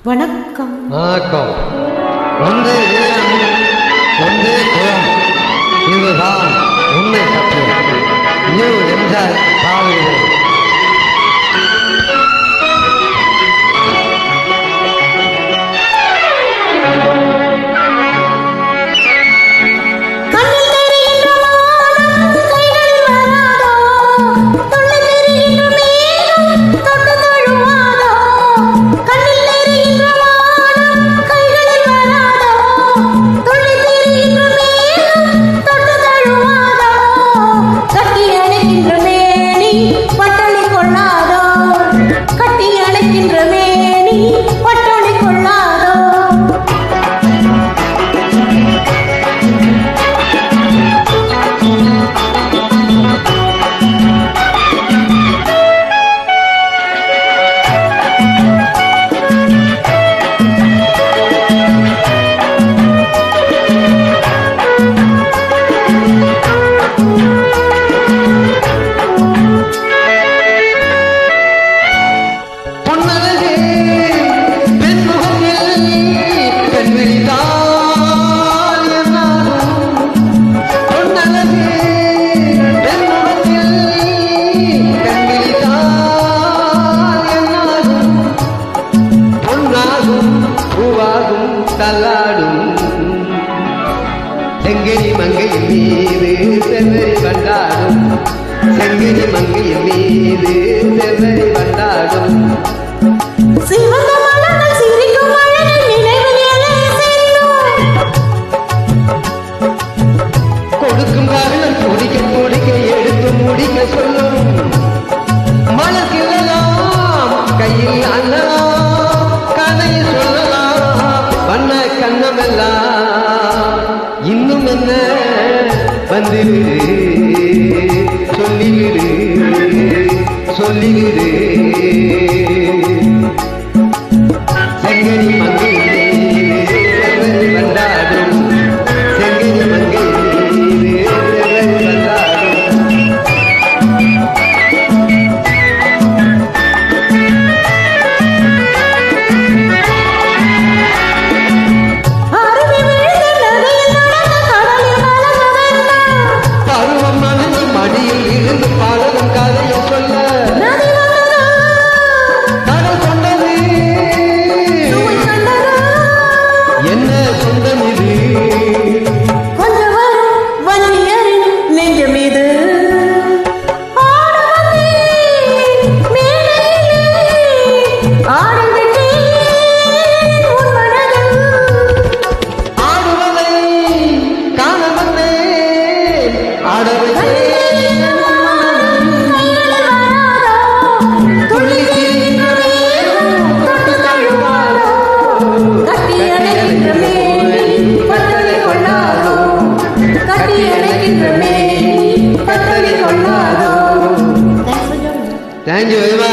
வணக்கம் வணக்கம் ஒன்றே வீரம் ஒன்றே குலம் இதுதான் உண்மை தத்துவம் நியூ என்ஜாய் பாடுகிறேன் கண்ணில் தெரிகின்ற வானம் கைகளில் வராதோ தொல்லை தெரிகின்ற மேகம் தொட்டு தழுவாதோ கண்ணில் தெரிகின்ற வானம் கைகளில் வராதோ தொல்லை தெரிகின்ற மேகம் தொட்டு தழுவாதோ கட்டி அணைக்கின்ற மேனி பட்டணி கொள்ளாதோ கட்டி அணைக்கின்ற மேனி பட்டணி கொள்ளாதோ பொன்னழகே பெண் முகத்தில் பெண் விழித்தால் என்னாகும் பொன்னழகே பெண் முகத்தில் பெண் விழித்தால் என்னாகும் பொன்னாகும் பூவாகும் தள்ளாடும் செங்கனி மங்கையின் மீது செவ்வரி வந்தாடும் செங்கனி மங்கையின் மீது செவ்வரி வந்தாடும் சிவந்த மலர்கள் சிரிக்கும் அழகை நினைவில் எழ செல்லும். கொடுக்கும் காரணம் குடிக்க குடிக்க எடுத்து முடிக்க சொல்லும் மனசில்லாம் கையில் அண்ணலாம் கதையை சொல்லலாம் வண்ண கண்ணமெல்லாம் இன்னும் என்ன வந்துவிடு சொல்லிவிடு சொல்லிவிடு செங்கனி மங்கை செவ்வரி வந்தாடும் செங்கனி மங்கை செவ்வரி வந்தாடும் அருவி விழுந்த நதியில் நடந்த கடலில் கலந்ததென்ன? பருவம் மனதி மடியில் இருந்து பாடலும் கதையை சொல்ல நதி வந்ததா? கடல் கொண்டது சுவை கண்டதா? என்ன சொந்தம் இது கொஞ்சம் வரும் வன்னியரின் நெஞ்சம் இது. ஆட வந்தேன் மேடையிலே, ஆடல் விட்டேன் உன் மனதில். ஆடுவதை காண வந்தேன் ஆடவை துள்ளி திரிகின்ற மேகம் தொட்டு தழுவாதோ கட்டி அணைக்கின்ற மேனி பட்டணி கொள்ளாதோ கட்டி அணைக்கின்ற மேனி பட்டணி கொள்ளாதோ தேங்க்யூ வெரி